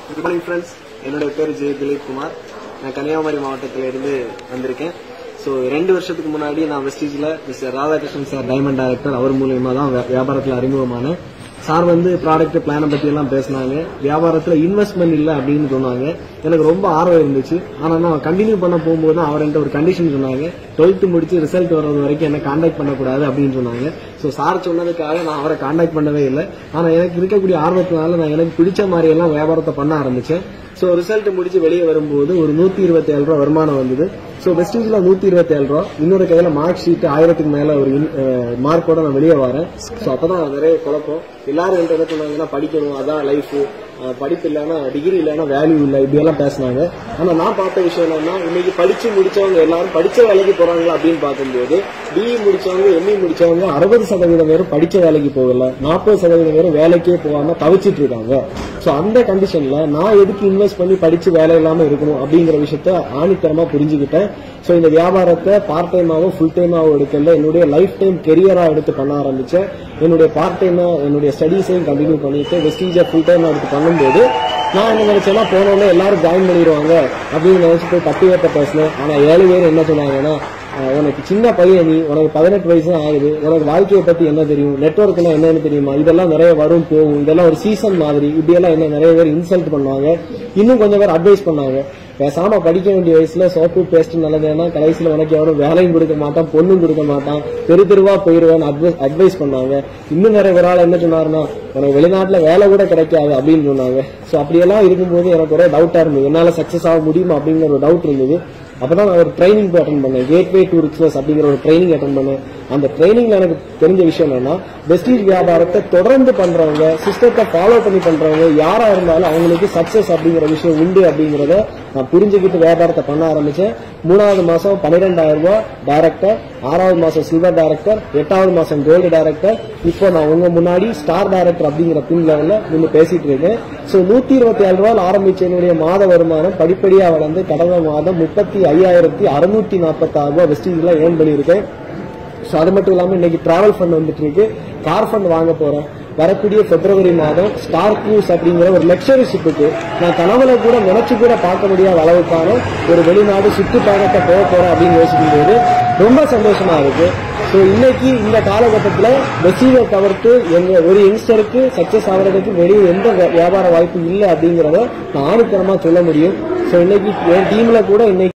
good morning friends என்னுடைய பேர் ஜெய திலீப் குமார் நான் கன்னியாகுமரி மாவட்டத்தில இருந்து வந்திருக்கேன் ஸோ ரெண்டு வருஷத்துக்கு முன்னாடி நான் வெஸ்டீஜில் mister Radhakrishnan sir diamond director அவர் மூலியமா தான் வே- வியாபாரத்தில் அறிமுகமானேன் சார் வந்து ப்ராடக்ட் பிளானை பத்தி எல்லாம் பேசினாங்க வியாபாரத்துல இன்வெஸ்ட்மெண்ட் இல்லை அப்படின்னு சொன்னாங்க எனக்கு ரொம்ப ஆர்வம் இருந்துச்சு ஆனா நான் கண்டினியூ பண்ண போகும்போது தான் அவர் என்கிட்ட ஒரு கண்டிஷன் சொன்னாங்க டுவெல்த் முடிச்சு ரிசல்ட் வர்றது வரைக்கும் என்ன காண்டாக்ட் பண்ணக்கூடாது அப்படின்னு சொன்னாங்க ஸோ சார் சொன்னதுக்காக நான் அவரை காண்டாக்ட் பண்ணவே இல்லை ஆனா எனக்கு இருக்கக்கூடிய ஆர்வத்தினால நான் எனக்கு பிடிச்ச மாதிரி எல்லாம் வியாபாரத்தை பண்ண ஆரம்பிச்சேன் ஸோ ரிசல்ட் முடிச்சு வெளியே வரும்போது ஒரு நூத்தி இருபத்தி ஏழு ரூபா வருமானம் வந்தது ஸோ வெஸ்டீஜ்ல நூத்தி இருபத்தி ஏழு ரூபா இன்னொரு கையில மார்க் ஷீட் ஆயிரத்துக்கு மேல ஒரு மார்க்கோட நான் வெளியே வரேன் ஸோ அப்பதான் நிறைய குழப்பம் எல்லாரும் என்கிட்ட என்ன சொன்னாங்கன்னா படிக்கணும் அதான் லைஃப் படிப்பு இல்லைன்னா டிகிரி இல்லைன்னா வேல்யூ இல்லை இப்படி எல்லாம் பேசினாங்க ஆனா நான் பார்த்த விஷயம் என்னன்னா இன்னைக்கு படிச்சு முடிச்சவங்க எல்லாரும் படிச்ச வேலைக்கு போறாங்களா அப்படின்னு பார்க்கும்போது பிஇ முடிச்சவங்க எம்இ முடிச்சவங்க அறுபது சதவீதம் பேரும் படிச்ச வேலைக்கு போகல நாற்பது சதவீதம் பேரும் வேலைக்கே போகாம தவிச்சிட்டு இருக்காங்க சோ அந்த கண்டிஷன்ல நான் எதுக்கு இன்வெஸ்ட் பண்ணி படிச்சு வேலை இல்லாம இருக்கணும் அப்படிங்கிற விஷயத்த ஆணித்தரமா புரிஞ்சுக்கிட்டேன் சோ இந்த வியாபாரத்தை பார்ட் டைமாவோ ஃபுல் டைமாவோ எடுக்கல என்னுடைய லைஃப் டைம் கெரியரா எடுத்து பண்ண ஆரம்பிச்சேன் என்னுடைய பார்ட் டைமா என்னுடைய ஸ்டடீஸையும் கண்டினியூ பண்ணிட்டு வெஸ்டீஜா ஃபுல் டைமா எடுத்து பண்ணும்போது நான் என்ன நினைச்சேன்னா போனோடனே எல்லாரும் ஜாயின் பண்ணிடுவாங்க அப்படின்னு நினைச்சு போய் பத்து பேர்த்த பேசினேன் ஆனா ஏழு பேர் என்ன சொன்னாங்கன்னா அஹ் உனக்கு சின்ன பையன் நீ உனக்கு பதினெட்டு வயசு தான் ஆகுது உனக்கு வாழ்க்கையை பத்தி என்ன தெரியும் நெட்ஒர்க்னா என்னன்னு தெரியுமா இதெல்லாம் நிறைய வரும் போகும் இதெல்லாம் ஒரு சீசன் மாதிரி இப்படியெல்லாம் என்ன நிறைய பேர் இன்சல்ட் பண்ணுவாங்க இன்னும் கொஞ்சம் பேர் அட்வைஸ் பண்ணாங்க பேசாம படிக்க வேண்டிய வயசுல சோப்பு பேஸ்ட் நல்லதுன்னா கடைசியில உனக்கு யாரும் வேலையும் கொடுக்க மாட்டான் பொண்ணும் கொடுக்க மாட்டான் தெரு தெருவா போயிருவேன் அட்வைஸ் பண்ணாங்க இன்னும் நிறைய பேர் ஆள் என்ன சொன்னாருன்னா உனக்கு வெளிநாட்டுல வேலை கூட கிடைக்காது அப்படின்னு சொன்னாங்க சோ அப்படியெல்லாம் இருக்கும்போது எனக்கு ஒரே டவுட்டா இருந்தது என்னால சக்சஸ் ஆக முடியுமா அப்படிங்கிற ஒரு டவுட் இருந்தது அப்பதான் நான் ஒரு ட்ரைனிங் போய் அட்டன் பண்ணேன் கேட்வே டு ரிக்வஸ் அப்படிங்கிற ஒரு ட்ரைனிங் அட்டன் பண்ணேன் அந்த ட்ரைனிங்ல எனக்கு தெரிஞ்ச விஷயம் என்னன்னா வெஸ்டீஜ் வியாபாரத்தை தொடர்ந்து பண்றவங்க சிஸ்டத்தை ஃபாலோ பண்ணி பண்றவங்க யாரா இருந்தாலும் அவங்களுக்கு சக்சஸ் அப்படிங்கிற விஷயம் உண்டு அப்படிங்கறத நான் புரிஞ்சுக்கிட்டு வியாபாரத்தை பண்ண ஆரம்பிச்சேன் மூணாவது மாசம் பன்னிரெண்டாயிரம் ரூபாய் டைரக்டர் ஆறாவது மாசம் சில்வர் டைரக்டர் எட்டாவது மாசம் கோல்டு டைரக்டர் இப்போ நான் உங்க முன்னாடி ஸ்டார் டைரக்டர் அப்படிங்கிற பின் லெவல்ல நின்று பேசிட்டு இருக்கேன் சோ நூத்தி இருபத்தி ஏழு ரூபாய் ஆரம்பிச்ச என்னுடைய மாத வருமானம் படிப்படியா வளர்ந்து கடந்த மாதம் முப்பத்தி ஐயாயிரத்தி அறுநூத்தி நாற்பத்தி ஆறு ரூபாய் வெஸ்டீஜ்ல ஏர்ன் பண்ணியிருக்கேன் ஸோ அது மட்டும் இல்லாமல் இன்னைக்கு டிராவல் ஃபண்ட் வந்துட்டு இருக்கு கார் ஃபண்ட் வாங்க போறேன் வரக்கூடிய பிப்ரவரி மாதம் ஸ்டார் க்ரூஸ் அப்படிங்கிற ஒரு லக்ஸரி ஷிப்புக்கு நான் கனவுல கூட நினைச்சு கூட பார்க்க முடியாத அளவுக்கான ஒரு வெளிநாடு சுற்றுப்பயணத்தை போக போறேன் அப்படின்னு யோசிக்கும் போது ரொம்ப சந்தோஷமா இருக்கு ஸோ இன்னைக்கு இந்த காலகட்டத்தில் வெசீவை தவிர்த்து எங்க ஒரு யங்ஸ்டருக்கு சக்சஸ் ஆகிறதுக்கு வெளியே எந்த வே- வியாபார வாய்ப்பு இல்லை அப்படிங்கிறத நான் ஆணித்தரமா சொல்ல முடியும் ஸோ இன்னைக்கு என் டீம்ல கூட இன்னைக்கு